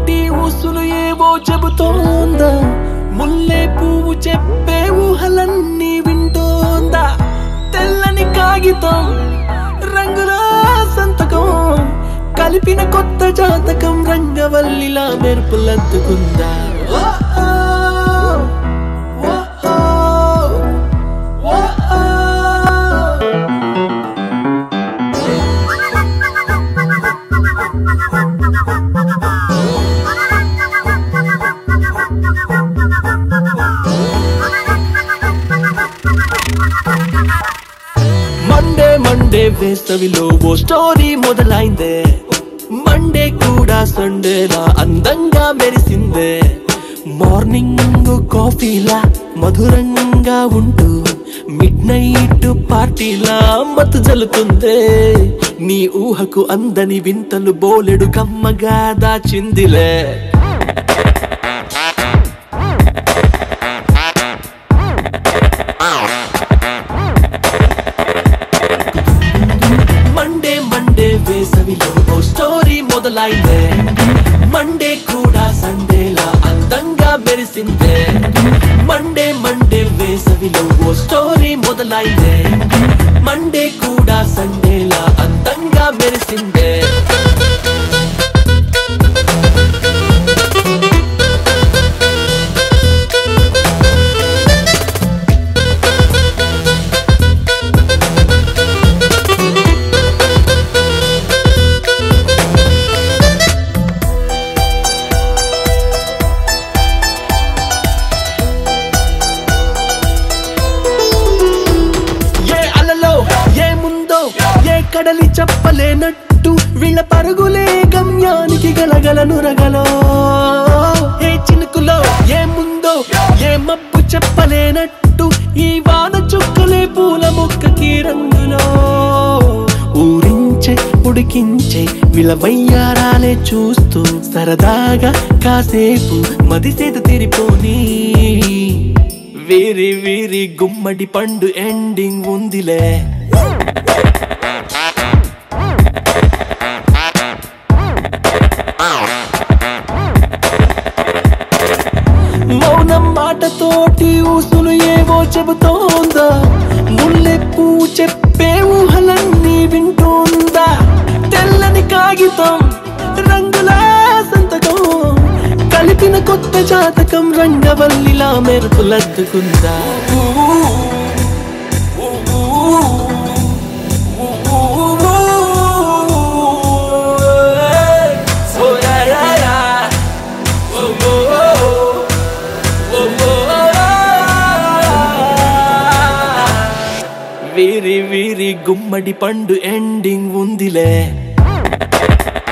తోటి ఊసులు ఏవో చెబుతోందా ముల్లే పువ్వు చెప్పే ఊహలన్నీ వింటోందా తెల్లని కాగితం రంగుల సంతకం కలిపిన కొత్త జాతకం రంగవల్లిలా మెరుపులద్దుకుందా ఓ ఓ, ఓ ఓ, ఓ ఓ. మండే మండే వేసవిలో ఓ స్టోరీ మొదలైందే మండే కూడా సండేలా అందంగా మెరిసిందే మార్నింగ్ కాఫీలా మధురంగా ఉంటూ మిడ్ నైట్ పార్టీలా మత్తు జల్లుతుందే నీ ఊహకు అందని వింతలు బోలెడు కమ్మగా దాచిందిలే మండే మండే వేసవిలో ఓ స్టోరీ మొదలైందే మండే కూడా సండేలా అందంగా మెరిసిందే మండే మండే వేసవిలో ఓ స్టోరీ మొదలైందే మండే కూడా సండేలా అందంగా మెరిసిందే ఏ అలలో ఏ ముందో ఏ కడలి చెప్పలేనట్టు వీళ్ళ పరుగులే గమ్యానికి గలగలను రగలో ఏ చినుకులో ఏ ముందో ఏ మబ్బు చెప్పలేనట్టు ఈ వాన చుక్కలే పూల మొక్కకి రంగులో ఊరించే ఉడికించే విలవయ్యారాలే చూస్తూ సరదాగా కాసేపు మదిసేత తిరిపోని వీరి వీరి గుమ్మడి పండు ఎండింగ్ ఉందిలే మౌనం మాటతోటి ఊసులు ఏవో చెబుతోందా ముల్లె పువ్వు చెప్పే ఊహలన్నీ వింటోందా తెల్లని కాగితం రంగుల సంతకం కలిపిన కొత్త జాతకం రంగవల్లిలా మెరుపులద్దుకుందా Oh, yeah, yeah, yeah. Oh, oh, oh, oh, oh, oh. వీరి వీరి గుమ్మడి పండు ఎండింగ్ ఉందిలే